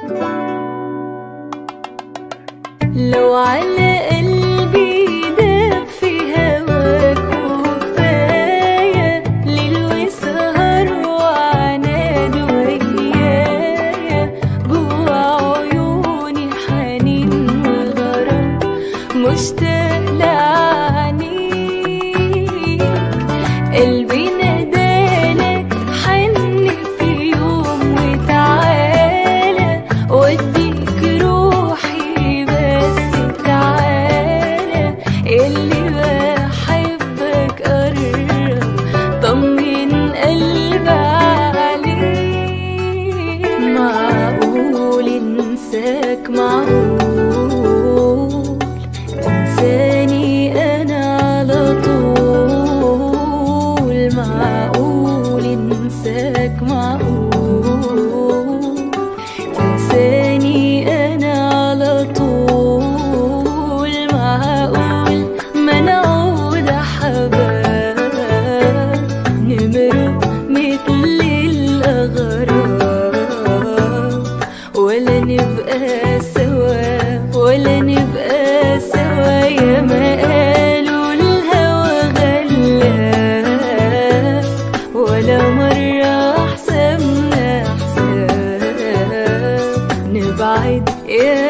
لو على قلبي داب في هواك وكفاية ليل وسهر وعناد ويايا جوا عيوني حنين وغرام مشتاق لعنيك قلبي نادالك حن في يوم وتعالى وديك روحي بس تعالى اللي بحبك قرب طمن قلبي عليك معقول انساك معقول تنساني انا على طول معقول انساك معقول تنساني انا على طول معقول ما نعود حباب نمرق مثل الاغراب ولا نبقى سوا ولا نبقى سوا يا ما قالوا الهوى غلاب ولا مرة حسبنا حساب نبعد يا